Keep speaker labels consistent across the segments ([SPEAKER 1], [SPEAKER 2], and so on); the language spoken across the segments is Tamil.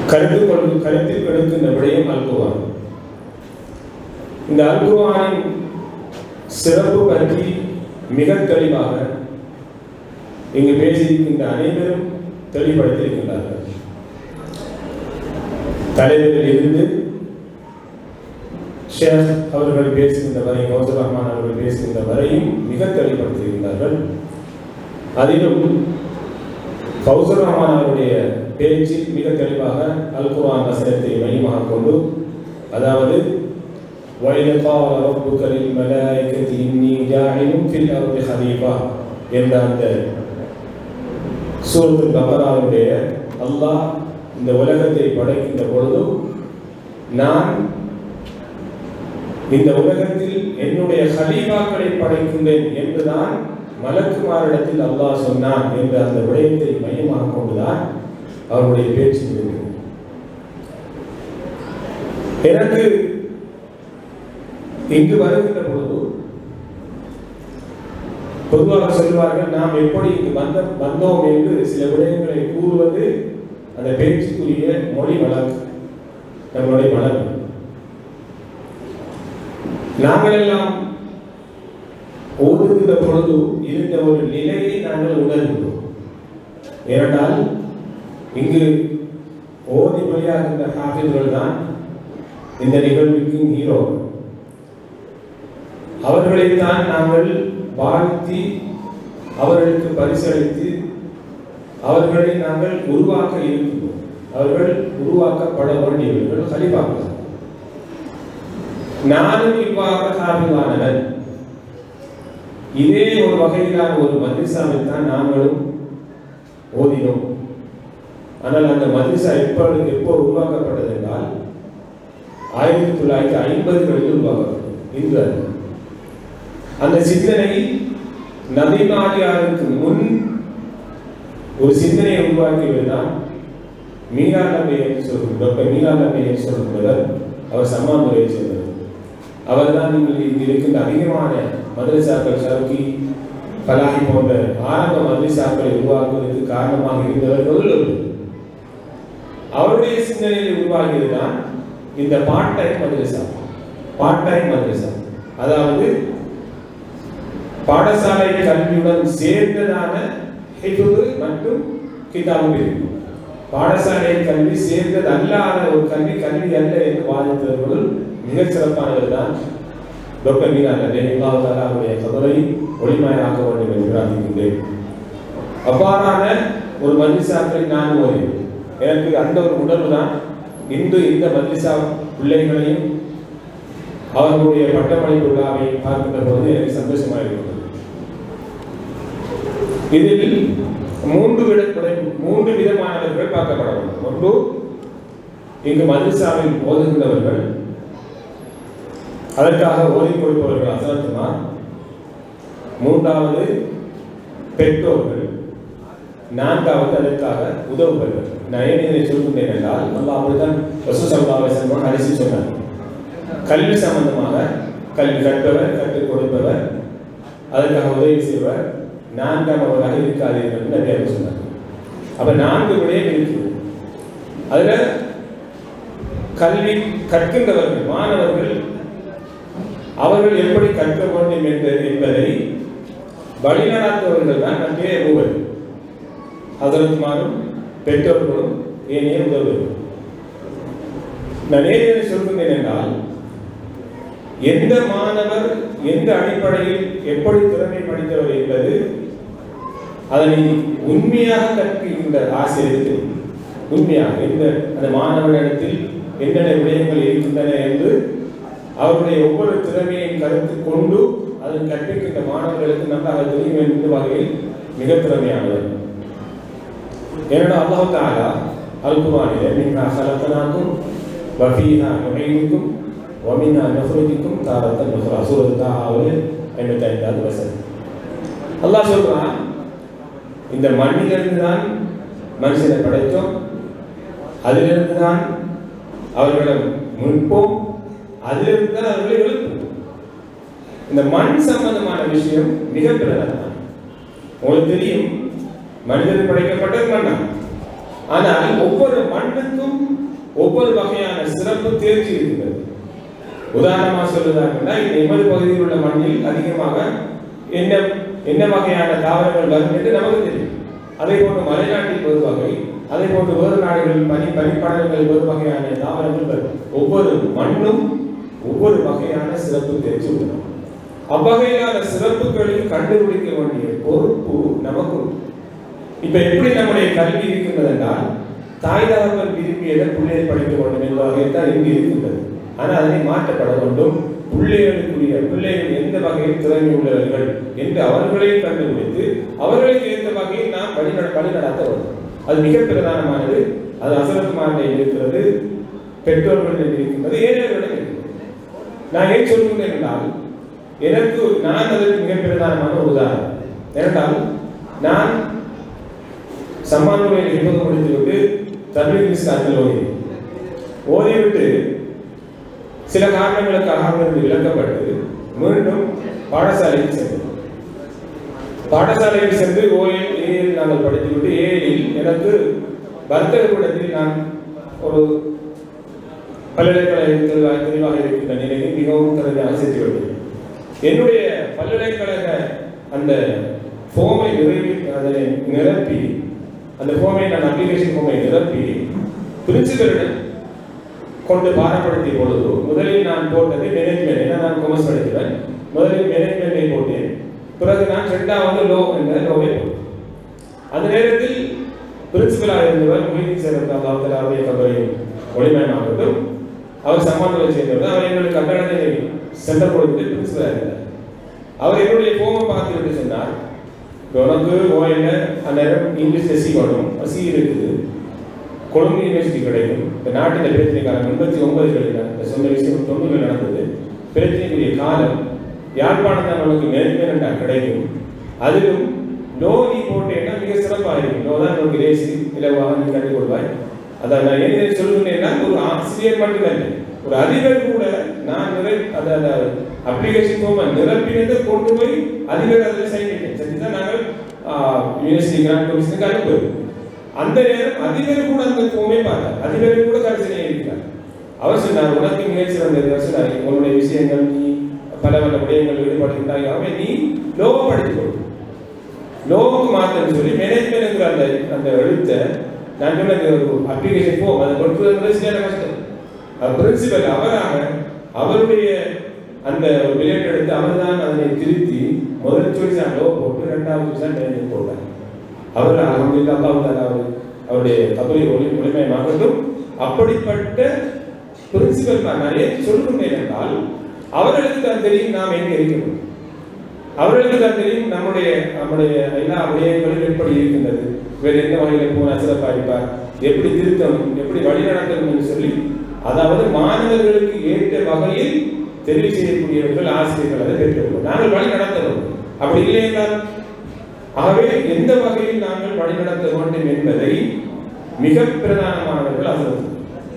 [SPEAKER 1] கருத்து கொண்டு கருத்தில் எடுக்கின்ற விடயம் அல்குவான் இந்த அல்குவானின் சிறப்பு பற்றி மிக தெளிவாக இங்கு பேசியிருக்கின்ற அனைவரும் தெளிவுபடுத்தியிருக்கின்றார்கள் தலைவரில் இருந்து ஷேக் அவர்கள் பேசுகின்ற வரை கௌசர் ரஹ்மான் அவர்கள் பேசுகின்ற வரையும் மிக தெளிவுபடுத்தியிருந்தார்கள் அதிலும் கௌசர் ரஹ்மான் அவருடைய பேச்சில் மிக தெளிவாக அல் குர்ஆன் வசனத்தை மையமாக கொண்டு அதாவது وَإِذْ قَالَ رَبُّكَ لِلْمَلَائِكَةِ إِنِّي جَاعِلٌ فِي الْأَرْضِ خَلِيفَةً என்ற அந்த சூரத்துல் பக்ராவுடைய அல்லாஹ் இந்த உலகத்தை படைக்கின்ற பொழுது நான் இந்த உலகத்தில் என்னுடைய ஹலீஃபாக்களை படைக்கின்றேன் என்றுதான் மலக்குமாரிடத்தில் அல்லாஹ் சொன்னான் என்ற அந்த விடயத்தை மையமாக கொண்டுதான் அவருடைய பேச்சு இருந்தது எனக்கு இங்கு வருகின்ற பொழுது பொதுவாக சொல்வார்கள் நாம் எப்படி இங்கு வந்த வந்தோம் என்று சில விடயங்களை கூறுவது அந்த பேச்சுக்குரிய மொழி வழக்கு நம்மளுடைய வழக்கு நாங்கள் எல்லாம் ஓடுகின்ற பொழுது இருந்த ஒரு நிலையை நாங்கள் உணர்கிறோம் ஏனென்றால் இங்கு ஓதி வழியாகின்ற ஹாஃபில்கள் தான் இந்த நிகழ்வுக்கு ஹீரோ அவர்களைத்தான் நாங்கள் வாழ்த்தி அவர்களுக்கு பரிசளித்து அவர்களை நாங்கள் உருவாக்க இருக்கிறோம் அவர்கள் உருவாக்கப்பட வேண்டியவர்கள் கலிபாக்கள் நானும் இவ்வாறு சார்பானவன் இதே ஒரு வகையிலான ஒரு மதிசாவில் தான் நாங்களும் ஓதினோம் ஆனால் அந்த மதிசா எப்பொழுது எப்போ உருவாக்கப்பட்டது என்றால் ஆயிரத்தி தொள்ளாயிரத்தி ஐம்பதுகளில் உருவாக்கப்பட்டது இன்று அல்ல. அந்த சிந்தனை நபிமாரியாருக்கு முன் ஒரு சிந்தனையை உருவாக்கியவர் தான் மீரா நபி என்று சொல்லும் டாக்டர் மீரா நபி என்று சொல்லுகிறவர் அவர் சம்மாந்துரையை சேர்ந்தவர் அவர் தான் நீங்கள் இங்கு இருக்கின்ற அதிகமான மதரசாக்கள் சவுக்கி பலாஹி போன்ற ஆரம்ப மதரசாக்களை உருவாக்குவதற்கு காரணமாக இருந்தவர்கள் ஒருவர். அவருடைய சிந்தனையில் உருவாகியது தான் இந்த பார்ட் டைம் மதரசா பார்ட் டைம் மதரசா அதாவது பாடசாலை கல்வியுடன் சேர்ந்ததான ஹிஃபுது மற்றும் கிதாபு பிரிவு பாடசாலை கல்வி சேர்ந்தது அல்லாத ஒரு கல்வி கல்வி அல்ல என்று வாதித்தவர்கள் மிகச் சிறப்பானவர் தான் டாக்டர் மீனா நபி அல்லாஹாலாவுடைய கபரை ஒளிமயமாக்க வேண்டும் என்று பிரார்த்திக்கின்றேன் அவ்வாறான ஒரு மதிசாக்களை நான் ஓதினேன் எனக்கு அந்த ஒரு உணர்வு தான் இன்று இந்த மதிசா பிள்ளைகளையும் அவர்களுடைய பட்டமளிப்பு விழாவை பார்க்கின்ற பொழுது எனக்கு சந்தோஷமாக இருக்கிறது இதில் மூன்று விட மூன்று விதமானவர்கள் பார்க்கப்பட வேண்டும் ஒன்று இங்கு மதுசாவில் ஓதுகின்றவர்கள் அதற்காக ஓதி கொடுப்பவர்கள் அசனத்துமார் மூன்றாவது பெற்றோர்கள் நான்காவது அதற்காக உதவுபவர்கள் நான் ஏன் இதை சொல்கின்றேன் என்றால் நம்ம அப்படித்தான் வசூசல்லாவை செல்வம் அரிசி சொன்னார் கல்வி சம்பந்தமாக கல்வி கற்பவர் கற்றுக் கொடுப்பவர் அதற்காக உதவி செய்வர் நான்காம் அவராக இருக்காதீர்கள் என்று நிறைய சொன்னார் அப்ப நான்கு விடயம் இருக்குது அதுல கல்வி கற்கின்றவர்கள் மாணவர்கள் அவர்கள் எப்படி கற்க வேண்டும் என்பது என்பதை வழிநடத்துவர்கள் தான் நம்மே மூவர் அதற்குமாரும் பெற்றோர்களும் ஏனைய உதவுவர்கள் நான் ஏன் சொல்கின்றேன் என்றால் எந்த மாணவர் எந்த அடிப்படையில் எப்படி திறமை படித்தவர் என்பது அதனை உண்மையாக கற்கின்ற ஆசிரியருக்கு தெரியும். உண்மையாக எந்த அந்த மாணவனிடத்தில் என்னென்ன விடயங்கள் இருக்கின்றன என்று அவருடைய ஒவ்வொரு திறமையையும் கருத்து கொண்டு அதன் கற்பிக்கின்ற மாணவர்களுக்கு நன்றாக தெரியும் என்ற வகையில் மிக திறமையானவர் ஏனென்றால் அல்லாஹ் தாலா அல் குர்ஆனிலே மின்னா ஹலக்னாக்கும் வஃபீஹா நுஹீதுக்கும் வமின்னா நுஹ்ரிஜுக்கும் தாரத்தன் நுஹ்ரா சூரத் தாஹாவுல எண்பத்தி ஐந்தாவது வசனம் அல்லாஹ் சொல்றான் இந்த மண்ணிலிருந்து தான் மனுஷனை படைத்தோம் அதிலிருந்து தான் அவர்களை முன்போம் அதிலிருந்து தான் அவர்களை எழுப்போம் இந்த மண் சம்பந்தமான விஷயம் மிக பிரதானமான உங்களுக்கு தெரியும் மனிதன் படைக்கப்பட்டது மண்ணா ஆனால் ஒவ்வொரு மண்ணுக்கும் ஒவ்வொரு வகையான சிறப்பு தேர்ச்சி இருக்கிறது உதாரணமா சொல்லுதாங்கன்னா இந்த எமது பகுதியில் உள்ள மண்ணில் அதிகமாக என்ன என்ன வகையான தாவரங்கள் வரும் என்று நமக்கு தெரியும் அதே போன்று மலைநாட்டில் ஒரு வகை அதே போன்று வேறு நாடுகளில் பனி பனிப்படங்கள் ஒரு வகையான தாவரங்கள் வரும் ஒவ்வொரு மண்ணும் ஒவ்வொரு வகையான சிறப்பு தேர்ச்சி உள்ளது அவ்வகையிலான சிறப்புகளையும் கண்டுபிடிக்க வேண்டிய பொறுப்பு நமக்கு உண்டு. இப்ப எப்படி நம்முடைய கல்வி இருக்கின்றது என்றால் தாய் தகவல் விரும்பியதை பிள்ளைகள் படிக்க வேண்டும் என்ற வகையில் தான் இங்கு இருக்கின்றது ஆனால் அதனை மாற்றப்பட வேண்டும் பிள்ளைகளுக்குரிய பிள்ளைகள் எந்த வகையில் திறமை உள்ளவர்கள் என்று அவர்களையும் கண்டுபிடித்து அவர்களுக்கு ஏற்ற வகையில் நாம் வழி வழி நடத்த வேண்டும் அது மிக பிரதானமானது அது அசரத்மாரில் இருக்கிறது பெற்றோர்களிடம் இருக்கின்றது ஏழைகளிடம் இருக்கிறது நான் ஏன் சொல்கிறேன் என்றால் எனக்கு நான் அதற்கு மிக பிரதானமான ஒரு உதாரணம் ஏனென்றால் நான் சம்மானுவை நிபந்தனை முடித்துவிட்டு தமிழ் இஸ்லாத்தில் ஓதி ஓதிவிட்டு சில காரணங்களுக்காக அங்கிருந்து விலக்கப்பட்டு மீண்டும் பாடசாலைக்கு சென்றேன் பாடசாலையில் சென்று ஓஎல் ஏஎல் நாங்கள் படித்துவிட்டு ஏஎலில் எனக்கு வர்த்தக கூடத்தில் நான் ஒரு பல்கலைக்கழகத்தில் தெளிவாக இருக்கின்ற நிலையில் மிகவும் திறமையாக சேர்த்து விட்டேன் என்னுடைய பல்கலைக்கழக அந்த ஃபோமை நிறைவி அதனை நிரப்பி அந்த ஃபோமை நான் அப்ளிகேஷன் ஃபோமை நிரப்பி பிரின்சிபலிடம் கொண்டு பாரப்படுத்திய பொழுது முதலில் நான் போட்டது மேனேஜ்மெண்ட் ஏன்னா நான் கொமர்ஸ் படிக்கிறேன் முதலில் மேனேஜ்மெண்ட்டை போட்டேன் பிறகு நான் ரெண்டாவது லோ என்ற லோவை போட்டேன் அந்த நேரத்தில் பிரின்சிபலாக இருந்தவர் மொய்தீன் சார் அல்லாஹ் அவருடைய கபரையும் ஒளிமயமாகட்டும் அவர் சம்மானத்தை சேர்ந்தவர் அவர் எங்களுக்கு கட்டணத்தை சென்டர் கொடுத்து பிரின்சிபலாக இருந்தார் அவர் என்னுடைய ஃபோமை பார்த்து விட்டு சொன்னார் "இப்ப உனக்கு ஓஎல்ல அந்நேரம் இங்கிலீஷ் சி வரும் சி இருக்குது கொழும்பு யூனிவர்சிட்டி கிடைக்கும் இந்த நாட்டில் பிரச்சனை காலம் எண்பத்தி ஒன்பதுகளில் இந்த சொந்த விஷயம் தொண்ணூறுகள் நடந்தது பிரச்சனைக்குரிய காலம் யாழ்ப்பாணத்தில் நமக்கு மேல்மேலண்டா கிடைக்கும் அதிலும் லோ நீ போட்டேன்னா மிக சிறப்பாக இருக்கும் லோ தான் நமக்கு லேசி இலவாக நீ கற்றுக் கொடுப்பாய் அதான் நான் என்ன சொல்லுகிறேன்னா ஒரு ஆசிரியர் மட்டுமல்ல ஒரு அதிபர் கூட நான் நிறை அந்த அந்த அப்ளிகேஷன் ஃபார்மை நிரப்பினதை கொண்டு போய் அதிபர் அதில் சைன் பண்ணிட்டேன் சரி தான் நாங்கள் யூனிவர்சிட்டி கிராண்ட் கமிஷனுக்கு அனுப்புவோம் அந்த நேரம் அதிபர் கூட அந்த கோமே பார்த்தார் அதிபர் கூட கரிசனை இருக்கிறார் அவர் சொன்னார் உனக்கு மிகச் சிறந்தது அவர் சொன்னார் உன்னுடைய விஷயங்கள் நீ பல பல விடயங்கள் ஈடுபடுகின்றாய் ஆகவே நீ லோவை படித்துக்கொள் லோவுக்கு மாத்தன்னு சொல்லி மேனேஜ்மெண்ட் அந்த அந்த எழுத்தை நான் சொன்ன ஒரு அப்ளிகேஷன் ஃபோம் அதை கொடுக்குறது சில கஷ்டம் பிரின்சிபல் அவராக அவருடைய அந்த விளையாட்டு எடுத்து அவர் தான் அதனை திருத்தி முதல் சொல்லி லோ போட்டு ரெண்டாவது சொல்லி மேனேஜ் போட்டார் அவர் அலமதுல்லா அல்லாஹ் தாலா அவர் அவருடைய தபுரை ஒளி ஒளிமயமாகட்டும் அப்படிப்பட்ட பிரின்சிபல் நான் நிறைய சொல்லுகிறேன் என்றால் அவர்களுக்கு தான் தெரியும் நாம் எங்கே இருக்கிறோம் அவர்களுக்கு தான் தெரியும் நம்முடைய நம்முடைய எல்லா விடயங்களும் எப்படி இருக்கின்றது வேறு எந்த வகையில் போனால் சிறப்பாக இருப்பார் எப்படி திருத்தணும் எப்படி வழி நடத்தணும் என்று சொல்லி அதாவது மாணவர்களுக்கு ஏற்ற வகையில் தெரிவு செய்யக்கூடியவர்கள் ஆசிரியர்கள் அதை பெற்றுள்ளோம் நாங்கள் வழி நடத்தணும் அப்படி இல்லை என்றால் ஆகவே எந்த வகையில் நாங்கள் வழிநடத்த வேண்டும் என்பதை மிக பிரதானமானவர்கள் அசல்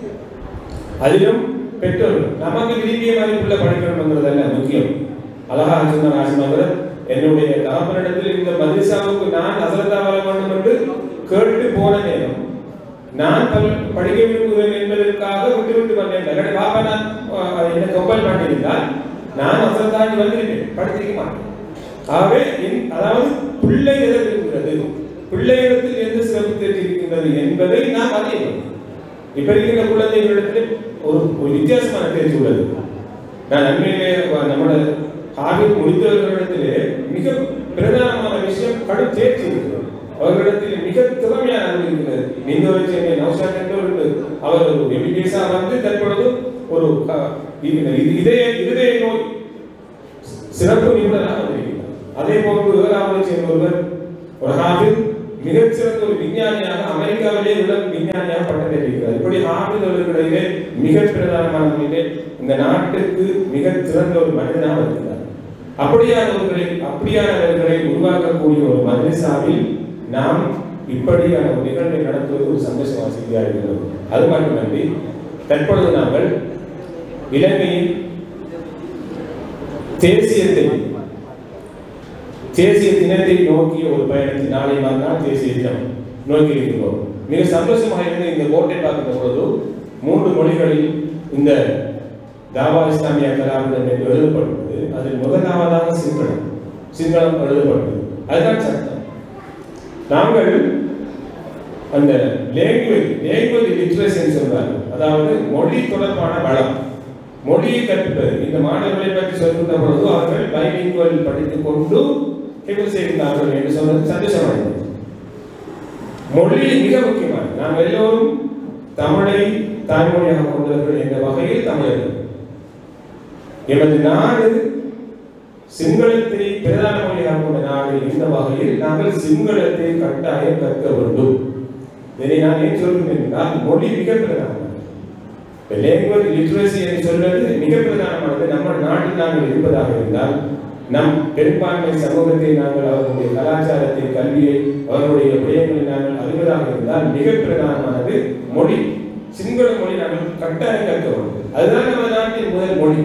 [SPEAKER 1] அதிலும் பெற்றோர்கள் நமக்கு விரும்பிய மதிப்புள்ள படிக்கணுங்கிறதல்ல முக்கியம் அழகா சொன்ன ராஜமகர் என்னுடைய தகப்பனிடத்தில் இந்த மதிசாவுக்கு நான் அசலத்தா வர வேண்டும் என்று கேட்டு போன நேரம் நான் பல்- படிக்க விரும்புகிறேன் என்பதற்காக விட்டு விட்டு வந்தேன் என்னுடைய பாப்பா நான் அஹ், என்னை கம்பல் பண்ணியிருந்தால் நான் அசலத்தாண்டி வந்திருப்பேன் படிச்சிருக்க மாட்டேன் ஆகவே இந்- அதாவது பிள்ளை எதை விரும்புகிறது பிள்ளையிடத்தில் எந்த சிறப்பு தேர்ச்சி இருக்கின்றது என்பதை நாம் அறிய வேண்டும் இப்ப இருக்கின்ற குழந்தைகளிடத்தில் ஒரு ஒரு வித்தியாசமான தேர்ச்சி உள்ளது நான் நன்மையிலே நம்மளோட ஹாபிட் முடித்தவர்களிடத்திலே மிக பிரதானமான விஷயம் கடும் தேர்ச்சி இருக்கிறது அவர்களிடத்தில் மிக திறமையான அறிவு இருக்கிறது நீங்க வச்சு நவசாத் என்று ஒரு அவர் ஒரு எம்பிபிஎஸ்ஆ வந்து தற்பொழுது ஒரு அஹ், இது- இது- இதய இருதய நோய் சிறப்பு நிபுணராக இருக்கிறார் அதே போன்று ஏழாவது சேர்ந்த ஒருவர் ஒரு ஹாபில் மிகச்சிறந்த ஒரு விஞ்ஞானியாக அமெரிக்காவிலே உள்ள விஞ்ஞானியாக பட்டம் பெற்றிருக்கிறார் இப்படி ஹாபிதவர்களிடையே மிக பிரதானமான முறையிலே இந்த நாட்டுக்கு மிக சிறந்த ஒரு மனிதனாக இருக்கிறார் அப்படியானவர்களை அப்படியானவர்களை உருவாக்கக்கூடிய ஒரு மதரசாவில் நாம் இப்படியான ஒரு நிகழ்வை நடத்துவது ஒரு சந்தோஷமான செய்தியாக இருக்கிறது அது மட்டுமன்றி தற்பொழுது நாங்கள் இலங்கையின் தேசியத்தை தேசிய தினத்தை நோக்கிய ஒரு பயணத்தை நாளை மறுநாள் தேசிய தினம் நோக்கி இருக்கிறோம் மிக சந்தோஷமாக இருந்த இந்த கோட்டை பார்க்கிற பொழுது மூன்று மொழிகளில் இந்த தாவா இஸ்லாமிய கலாபுரம் என்று எழுதப்படுவது அதில் முதலாவதாக சிங்களம் சிங்களம் எழுதப்படுவது அதுதான் சட்டம் நாங்கள் அந்த லேங்குவேஜ் லேங்குவேஜ் லிட்ரேசின்னு சொல்றாங்க அதாவது மொழி தொடர்பான வளம் மொழியை கற்பிப்பது இந்த மாணவர்களை பற்றி சொல்கின்ற பொழுது அவர்கள் பைலிங்குவல் படித்துக் கொண்டு ஹிபிள் செய்கிறார்கள் என்று சொன்னது சந்தோஷமானது மொழி மிக முக்கியமானது நாம் எல்லோரும் தமிழை தாய்மொழியாக கொண்டவர்கள் என்ற வகையில் தமிழர்கள் எமது நாடு சிங்களத்தை பிரதான மொழியாக கொண்ட நாடு இந்த வகையில் நாங்கள் சிங்களத்தை கட்டாயம் கற்க வேண்டும் இதை நான் ஏன் சொல்கிறேன் என்றால் மொழி மிக பிரதானமானது லேங்குவேஜ் லிட்ரேசி என்று சொல்வது மிக பிரதானமானது நம்ம நாட்டில் நாங்கள் இருப்பதாக இருந்தால் நம் பெரும்பான்மை சமூகத்தை நாங்கள் அவர்களுடைய கலாச்சாரத்தை கல்வியை அவர்களுடைய விடயங்களை நாங்கள் அறிவதாக இருந்தால் மிக பிரதானமானது மொழி சிங்கள மொழி நாங்கள் கட்டாயம் கற்க வேண்டும் அதுதான் நம்ம நாட்டின் முதல் மொழி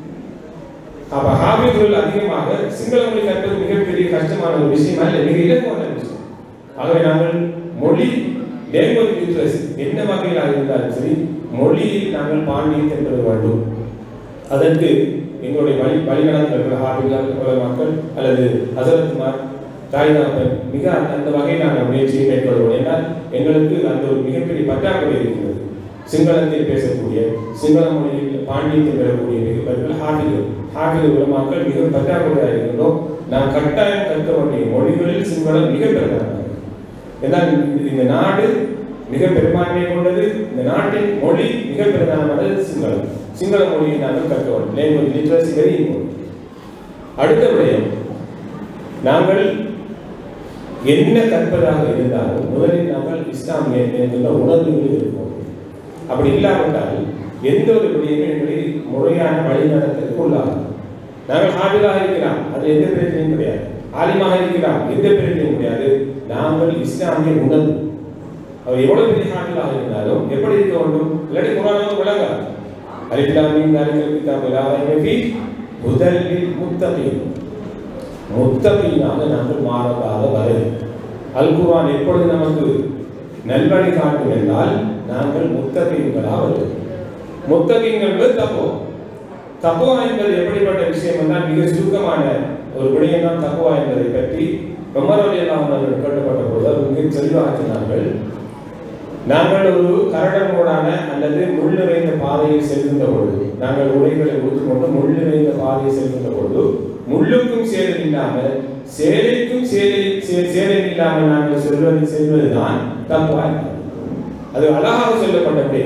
[SPEAKER 1] அப்ப ஹாபிதுகள் அதிகமாக சிங்கள மொழி கற்பது மிகப்பெரிய கஷ்டமான ஒரு விஷயம் அல்ல மிக இலகுவான விஷயம் ஆகவே நாங்கள் மொழி லேங்குவேஜ் லிட்ரேசி என்ன வகையிலாக இருந்தாலும் சரி மொழியில் நாங்கள் பாண்டியத்தை பெற வேண்டும் அதற்கு எங்களுடைய வழி வழிநடத்தர்கள் ஹாபிகள் மக்கள் அல்லது ஹசரத்மார் தாய்தாப்பன் மிக அந்த வகையிலான முயற்சியை மேற்கொள்வோம் என்றால் எங்களுக்கு அந்த ஒரு மிகப்பெரிய பற்றாக்குறை இருக்கிறது சிங்களத்தை பேசக்கூடிய சிங்கள மொழியில் பாண்டியத்தை பெறக்கூடிய மிகப்பெரிய ஹாபிகள் ஹாபிகள் உலமாக்கள் மிக பற்றாக்குறையாக இருக்கின்றோம் நாம் கட்டாயம் கற்க வேண்டிய மொழிகளில் சிங்களம் மிக பிரதானமானது என்றால் இந்த நாடு மிக பெரும்பான்மை கொண்டது இந்த நாட்டின் மொழி மிக பிரதானமானது சிங்களம் சிங்கள மொழியை நாங்கள் கற்க வேண்டும் லேங்குவேஜ் லிட்ரஸி வெரி இம்பார்ட்டன்ட் அடுத்த விடயம் நாங்கள் என்ன கற்பதாக இருந்தாலும் முதலில் நாங்கள் இஸ்லாமிய என்கின்ற உணர்வுகளில் இருப்போம் அப்படி இல்லாவிட்டால் எந்த ஒரு விடயமும் எங்களை முறையான வழிநடத்தலுக்கு உள்ளாகும் நாங்கள் ஹாபிலாக இருக்கலாம் அது எந்த பிரச்சனையும் கிடையாது ஆலிமாக இருக்கலாம் எந்த பிரச்சனையும் கிடையாது நாங்கள் இஸ்லாமிய உணர்வு அவர் எவ்வளவு பெரிய ஹாபிலாக இருந்தாலும் எப்படி இருக்க வேண்டும் இல்லாட்டி குரானும் விளங்காது அலிஃப்லாமின் தாலிகல் கிதாபு லா ரைப ஃபீ ஹுதல்லில் முத்தகீன் முத்தகீனாக நாங்கள் மாறக்காத வரை அல் குர்ஆன் எப்பொழுது நமக்கு நல்வழி காட்டும் என்றால் நாங்கள் முத்தகீன்களாக வருவோம் முத்தகீன்கள் என்பது தப்போ தக்குவா என்பது எப்படிப்பட்ட விஷயம் என்றால் மிக சுருக்கமான ஒரு விடயம் தான் தக்குவா என்பதை பற்றி உமர் அலி அவர்கள் கேட்டப்பட்ட போது அவர் மிக தெளிவாக சொன்னார்கள் நாங்கள் ஒரு கரடமோடான அல்லது முள் நிறைந்த பாதையில் செல்கின்ற பொழுது நாங்கள் உடைகளை ஊற்றுக்கொண்டு முள் நிறைந்த பாதையில் செல்கின்ற பொழுது முள்ளுக்கும் சேதம் இல்லாமல் சேலைக்கும் சேலை சே- சேதம் இல்லாமல் நாங்கள் செல்வது செல்வதுதான் தக்குவா அது அழகாக சொல்லப்பட்டபடி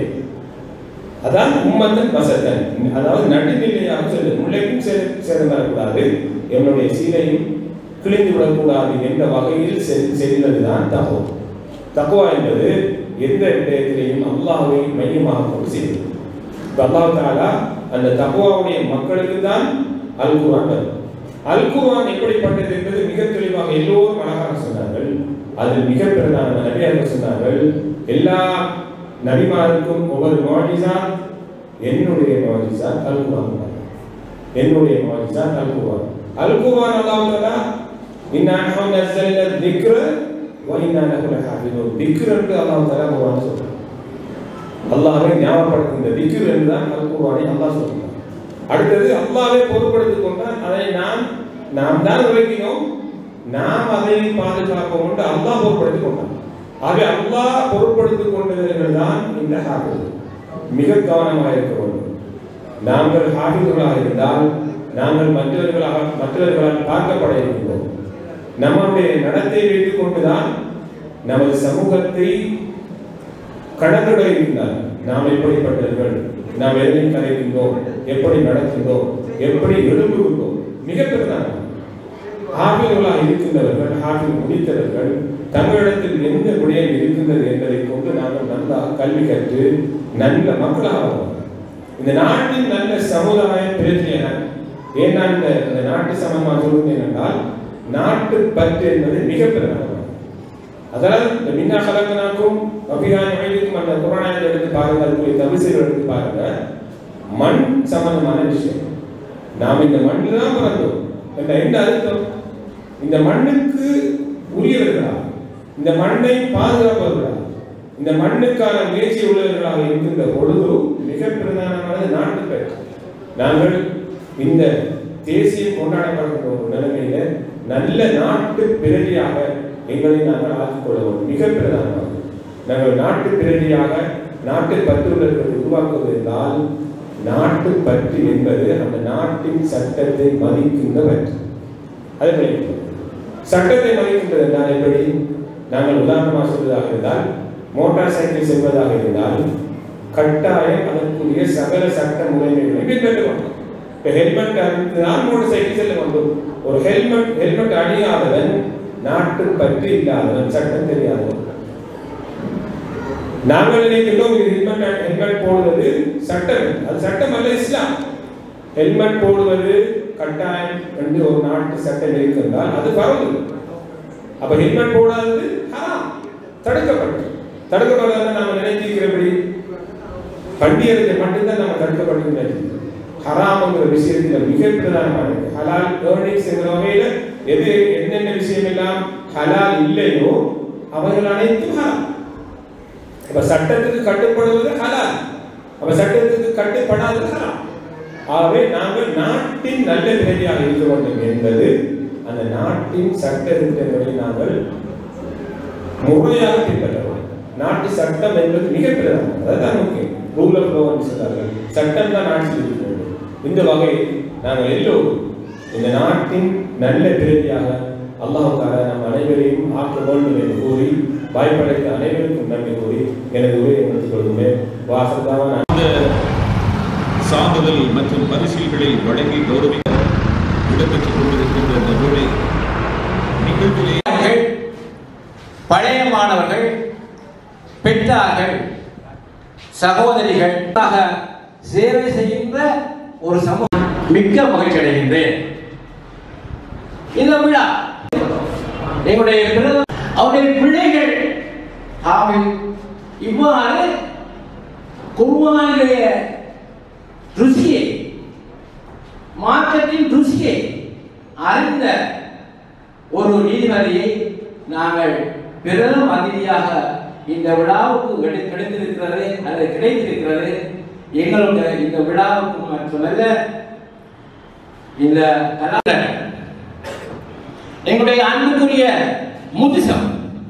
[SPEAKER 1] அதான் உம்மத்தன் வசத்தன் அதாவது நடுநிலையாக சொல்லு முல்லைக்கும் சேதம் சேதம் வரக்கூடாது என்னுடைய சீலையும் கிழிந்து விடக்கூடாது என்ற வகையில் செல்- செல்வதுதான் தகோ தக்குவா என்பது எந்த விடயத்திலையும் அல்லாஹ்வை மையமாக கொண்டு செய்வது இப்ப அல்லாஹ் தாலா அந்த தக்குவாவுடைய மக்களுக்கு தான் அல் குர்ஆன் வரும் அல் குர்ஆன் எப்படிப்பட்டது என்பது மிக தெளிவாக எல்லோரும் அழகாக சொன்னார்கள் அதில் மிக பிரதான நபியார்கள் சொன்னார்கள் எல்லா நபிமாருக்கும் ஒவ்வொரு மாஜிசா என்னுடைய மாஜிசா அல் குர்ஆன் தான். என்னுடைய மாஜிசா அல் குர்ஆன் அல் குர்ஆன் அல்லாஹ் தஆலா இன்னா நஹ்னு நஸல்னா الذِّكْرَ وَإِنَّا لَهُ لَحَافِظُونَ திக்ர் என்று அல்லாஹ் தஆலா குர்ஆன் சொல்றான் அல்லாஹ்வை ஞாபகப்படுத்துகின்ற திக்ர் என்று தான் அல் குர்ஆனை அல்லாஹ் சொல்றான் அடுத்தது அல்லாஹ்வை பொறுப்படுத்திக் கொண்டால் அதை நாம் நாம் தான் உழைக்கினோம் நாம் அதை பாதுகாப்போம் என்று அல்லாஹ் பொறுப்படுத்திக் கொண்டான் ஆகவே அல்லாஹ் பொறுப்படுத்திக் கொண்டவர்கள் தான் இந்த ஹாஃபிஸ் மிக கவனமாக இருக்க வேண்டும் நாங்கள் ஹாஃபிதுகளாக இருந்தால் நாங்கள் மற்றவர்களாக மற்றவர்களால் பார்க்கப்பட இருக்கின்றோம் நம்முடைய நடத்தை வைத்துக் கொண்டுதான் நமது சமூகத்தை கணக்கிட இருக்கின்றார் நாம் எப்படிப்பட்டவர்கள் நாம் எதனை கலைக்கின்றோம் எப்படி நடக்கின்றோம் எப்படி எழுப்புகின்றோம் மிக பிரதான ஹாஃபிர்களாக இருக்கின்றவர்கள் ஹாஃபில் முடித்தவர்கள் தங்களிடத்தில் எந்த விடயம் இருக்கின்றது என்பதை கொண்டு நாங்கள் நன்றாக கல்வி கற்று நல்ல மக்களாக வருவோம். இந்த நாட்டின் நல்ல சமுதாய பிரச்சனை ஏன்னா இந்த இந்த நாட்டு சமமாக சொல்கிறேன் என்றால் நாட்டு பற்று என்பது மிக பிரதானமானது அதனால் இந்த மின்னா கலக்கனாக்கும் அபிகான் வயதுக்கும் அந்த குரானாயத்தை எடுத்து பாருங்க அதுக்குரிய தவிசைகள் எடுத்து பாருங்க மண் சம்பந்தமான விஷயம் நாம் இந்த மண்ணில் தான் பிறந்தோம் என்ற என்ன அர்த்தம் இந்த மண்ணுக்கு உரியவர்களா இந்த மண்ணை பாதுகாப்பவர்களா இந்த மண்ணுக்கான முயற்சி உள்ளவர்களாக இருக்கின்ற பொழுது மிக பிரதானமானது நாட்டு பெற்று நாங்கள் இந்த தேசியம் கொண்டாடப்படுகின்ற ஒரு நிலைமையில நல்ல நாட்டு பிரதியாக எங்களை நாங்கள் ஆக்கிக் கொள்ள வேண்டும் மிக பிரதானமானது நாங்கள் நாட்டு பிரதியாக நாட்டு பற்றுள்ளவர்களை உருவாக்குவது என்றால் நாட்டு பற்று என்பது அந்த நாட்டின் சட்டத்தை மதிக்கின்ற பற்று அது விளைவிக்கும். சட்டத்தை மதிக்கின்றது என்றால் எப்படி நாங்கள் உதாரணமாக சொல்வதாக இருந்தால் மோட்டார் சைக்கிள் செல்வதாக இருந்தால் கட்டாயம் அதற்குரிய சகல சட்ட முறைமைகளை பின்பற்ற வேண்டும் இப்போ ஹெல்மெட் அணிந்துதான் மோட்டார் சைக்கிள் செல்ல வேண்டும் ஒரு ஹெல்மெட் ஹெல்மெட் அணியாதவன் நாட்டு பற்று இல்லாதவன் சட்டம் தெரியாதவன் நாங்கள் நினைக்கின்றோம் இது ஹெல்மெட் ஹெல்மெட் போடுவது சட்டம் அது சட்டம் அல்ல இஸ்லாம் ஹெல்மெட் போடுவது கட்டாயம் என்று ஒரு நாட்டு சட்டம் இருக்கின்றால் அது பரவு அப்ப ஹெல்மெட் போடாதது ஹராம் தடுக்கப்பட்டு தடுக்கப்படுறதை நாம நினைத்திருக்கிறபடி பண்டிகைகளை மட்டும்தான் நம்ம தடுக்கப்படுகின்றது ஹராம்ங்கிற விஷயத்தில் மிக பிரதானமானது ஹலால் ஏர்னிங்ஸ் என்கிற வகையில எது என்னென்ன விஷயம் எல்லாம் ஹலால் இல்லையோ அவைகள் அனைத்தும் ஹராம் அப்ப சட்டத்துக்கு கட்டுப்படுவது ஹலால் அப்ப சட்டத்துக்கு கட்டுப்படாதது ஹராம் ஆகவே நாங்கள் நாட்டின் நல்ல பிரதியாக இருக்க வேண்டும் என்பது அந்த நாட்டின் சட்ட திட்டங்களை நாங்கள் முறையாக பின்பற்ற வேண்டும் நாட்டு சட்டம் என்பது மிக பிரதானம் அதுதான் முக்கியம் ரூல் ஆஃப் லோ சொல்றார்கள் சட்டம் தான் ஆட்சி இருக்க வேண்டும் இந்த வகையில் நாங்கள் எல்லோரும் இந்த நாட்டின் நல்ல பிரதியாக அல்லாஹுக்காக நம் அனைவரையும் ஆக்க வேண்டும் என்று கூறி வாய்ப்படைத்த அனைவருக்கும் நன்றி கூறி எனது உரையை முடித்துக் கொள்கிறேன் வாசல்தான்
[SPEAKER 2] இந்த சான்றிதழ் மற்றும் பரிசில்களை வழங்கி கௌரவிக்க இடம்பெற்றுக் கொண்டிருக்கின்ற இந்த வேளை நிகழ்விலே
[SPEAKER 3] மாணவர்கள், பழைய மாணவர்கள் பெற்றார்கள் சகோதரிகள் ஆக சேவை செய்கின்ற ஒரு சமூகம் மிக்க மகிழ்ச்சி அடைகின்றேன் இந்த விழா எங்களுடைய பிறந்த- அவருடைய பிள்ளைகள் அவை இவ்வாறு குருவானுடைய ருசியை மார்க்கத்தின் ருசியை அறிந்த ஒரு நீதிபதியை நாங்கள் பெரும் அதிதியாக இந்த விழாவுக்கு கிடை- கிடைத்திருக்கிறது அது கிடைத்திருக்கிறது எங்களுடைய இந்த விழாவுக்கு மட்டுமல்ல இந்த கலா எங்களுடைய அன்புக்குரிய முதுசம்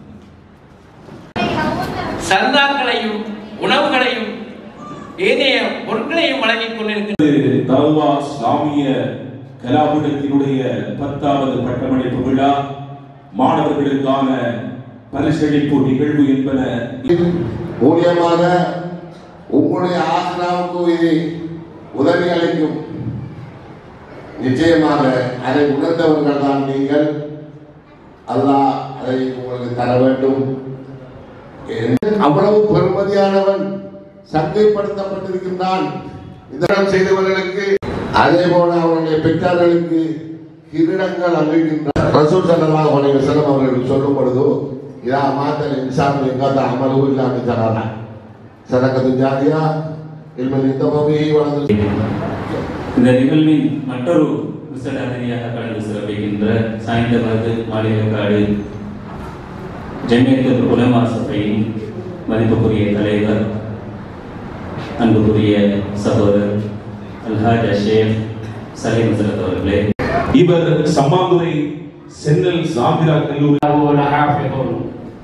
[SPEAKER 3] சந்தாக்களையும் உணவுகளையும் ஏனைய பொருட்களையும் வழங்கிக் கொண்டிருக்கின்ற
[SPEAKER 2] தல்வா இஸ்லாமிய கலாபுடத்தினுடைய பத்தாவது பட்டமளிப்பு விழா மாணவர்களுக்கான பரிசளிப்பு நிகழ்வு என்பன
[SPEAKER 4] மூலியமாக உங்களுடைய ஆசிராவுக்கு இது உதவி அளிக்கும் நிச்சயமாக அதை உணர்ந்தவர்கள் தான் நீங்கள் அல்லாஹ் அதை உங்களுக்கு தர வேண்டும் என்று அவ்வளவு பெருமதியானவன் சந்தைப்படுத்தப்பட்டிருக்கின்றான் இதனம் செய்தவர்களுக்கு அதே போல அவருடைய பெற்றார்களுக்கு கிரீடங்கள் அளிக்கின்றார் ரசூல் ஸல்லல்லாஹு அலைஹி வஸல்லம் அவர்கள் சொல்லும் பொழுது இதா மாத்தல் இன்சான் எங்காத அமலு இல்லாம தராரா சதகத்து ஜாரியா இல்மல் இந்தபவி வளர்ந்து
[SPEAKER 5] இந்த நிகழ்வின் மற்றொரு விசேட அதிதியாக கலந்து சிறப்பிக்கின்ற சாய்ந்தமருது மாளிகைக்காடு ஜெமியத்தில் உலமா சபையின் மதிப்புக்குரிய தலைவர் அன்புக்குரிய சகோதரர் அல்ஹாஜ் அஷேப் சலீம் ஹசரத் அவர்களே
[SPEAKER 2] இவர் சம்மாந்துறை சென்னல் சாபிரா கல்லூரி
[SPEAKER 6] லஹாஃபிதுன்.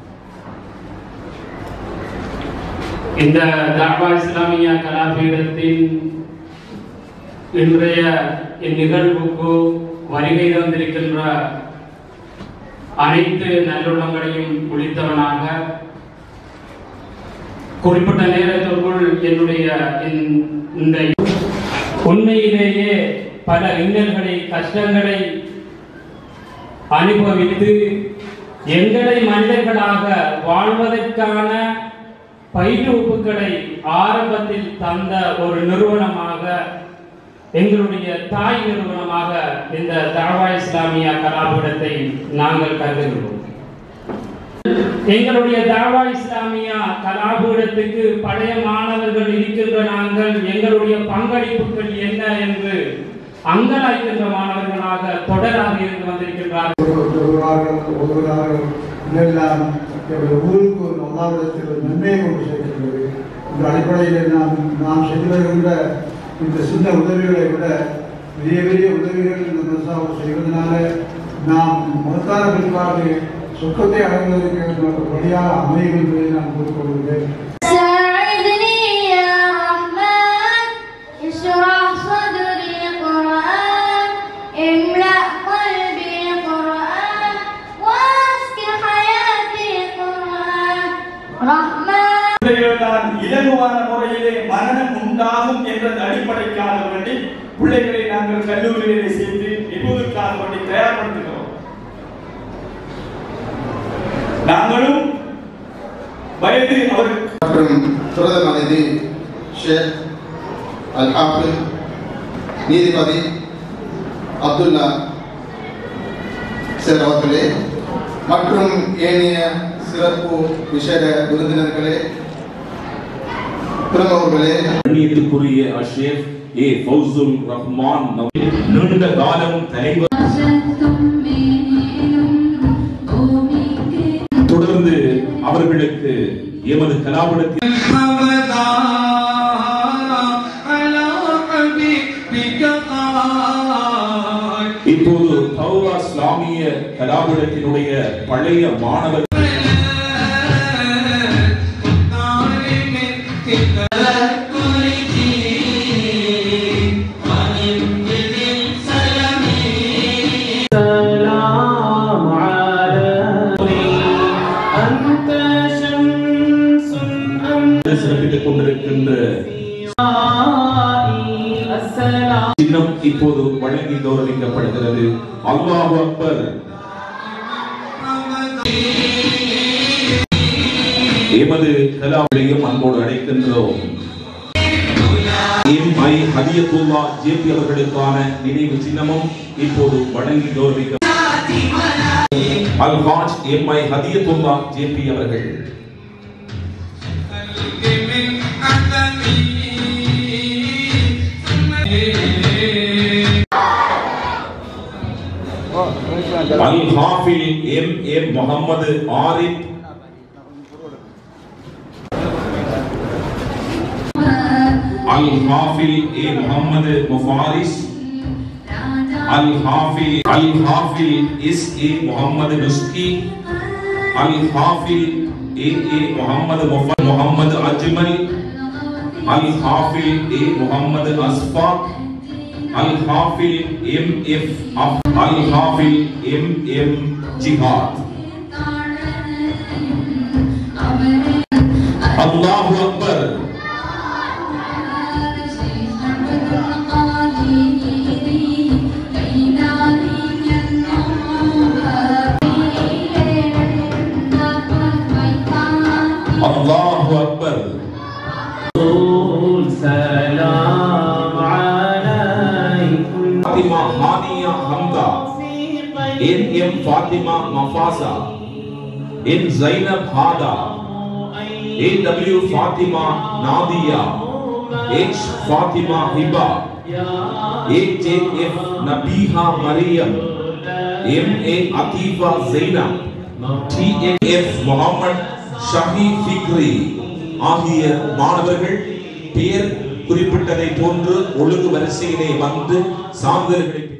[SPEAKER 6] இந்த தாவா இஸ்லாமிய கலாபீடத்தின் இன்றைய இந்நிகழ்வுக்கு வருகை தந்திருக்கின்ற அனைத்து நல்லுள்ளங்களையும் குளித்தவனாக குறிப்பிட்ட நேரத்திற்குள் என்னுடைய இந்த- இந்த உண்மையிலேயே பல இன்னல்களை கஷ்டங்களை அனுபவித்து எங்களை மனிதர்களாக வாழ்வதற்கான பயிற்றுவிப்புகளை ஆரம்பத்தில் தந்த ஒரு நிறுவனமாக எங்களுடைய தாய் நிறுவனமாக இந்த தாவா இஸ்லாமியா கலாபீடத்தை நாங்கள் கருதுகிறோம் எங்களுடைய தாவா இஸ்லாமியா கலாபீடத்துக்கு பழைய மாணவர்கள் இருக்கின்ற நாங்கள் எங்களுடைய பங்களிப்புகள் என்ன என்று அங்கலாய்க்கின்ற மாணவர்களாக தொடராக இருந்து வந்திருக்கின்றார்கள்
[SPEAKER 7] ஒருவரார்கள் ஒருவரார்கள் இதெல்லாம் எங்களுடைய ஊருக்கு ஒரு அல்லாவிடத்தில் ஒரு நன்மையை கொண்டு சேர்க்கின்றது இந்த அடிப்படையில் நாம் நாம் செய்து வருகின்ற இந்த சின்ன உதவிகளை விட பெரிய பெரிய உதவிகள் இந்த மனசாவை செய்வதனால நாம் மகத்தான பிற்பாடு சொர்க்கத்தை அடைவதற்கு நமக்கு வழியாக அமையும் என்பதை நான் கூறிக்கொள்கிறேன்
[SPEAKER 8] ساعدني يا رحمن اشرح صدري قرآن املأ قلبي قرآن واسك حياتي قرآن رحمن
[SPEAKER 9] பிள்ளைகள்தான் இலகுவான முறையிலே மரணம் உண்டாகும் என்ற அடிப்படைக்காக வேண்டி பிள்ளைகளை நாங்கள் கல்லூரியிலே சேர்த்து நிபுணருக்காக வேண்டி தயார்படுத்துகிறோம் நாங்களும் வயது அவருக்கு
[SPEAKER 10] மற்றும் பிரதம அதிதி ஷேக் அல் ஹாஃபிஸ் நீதிபதி அப்துல்லா சார் அவர்களே மற்றும் ஏனைய சிறப்பு விசேட விருந்தினர்களே பிரமுகர்களே
[SPEAKER 2] கண்ணியத்துக்குரிய அஷேக் ஏ ஃபௌசுல் ரஹ்மான் நவீன் நீண்ட காலம் தலைவர் தொடர்ந்து அவர்களுக்கு எமது கலாபடத்தில் இப்போது தௌரா இஸ்லாமிய கலாபடத்தினுடைய பழைய மாணவர் சிறப்பித்துக் கொண்டிருக்கின்ற சின்னம் இப்போது வழங்கி கௌரவிக்கப்படுகிறது அல்லாஹ் அக்பர் எமது கலாவிலையும் அன்போடு அழைக்கின்றோம் எம் ஐ ஹதியத்துல்லா ஜேபி அவர்களுக்கான நினைவு சின்னமும் இப்போது வழங்கி கௌரவிக்க Al Haj M I Hidayathullah JP அவர்கள் Al Hafil M M Muhammad Arif Al Hafil A Mohammed முஃபாரிஸ் அல் ஹாஃபில் அல் ஹாஃபில் is a Mohammed நுஸ்கி Al Hafil A A Mohammed முஃபர் Mohammed Ajmal Al Hafil A Mohammed அஸ்ஃபாக் Al Hafil M F Al Hafil M M ஜிஹாத் அல்லாஹு அக்பர் அல்லாஹு அக்பர் Fathima Haniya Hamda N M Fathima Mafasa N Zainab Hatha A W Fathima Nadiya H Fathima Hiba A J F Nabeeha Mariyam M A Atheefa Zainab D N F Muhammad Shahi Fikri ஆகிய மாணவர்கள் பெயர் குறிப்பிட்டதை போன்று ஒழுங்கு வரிசையிலே வந்து சான்றிதழ்களை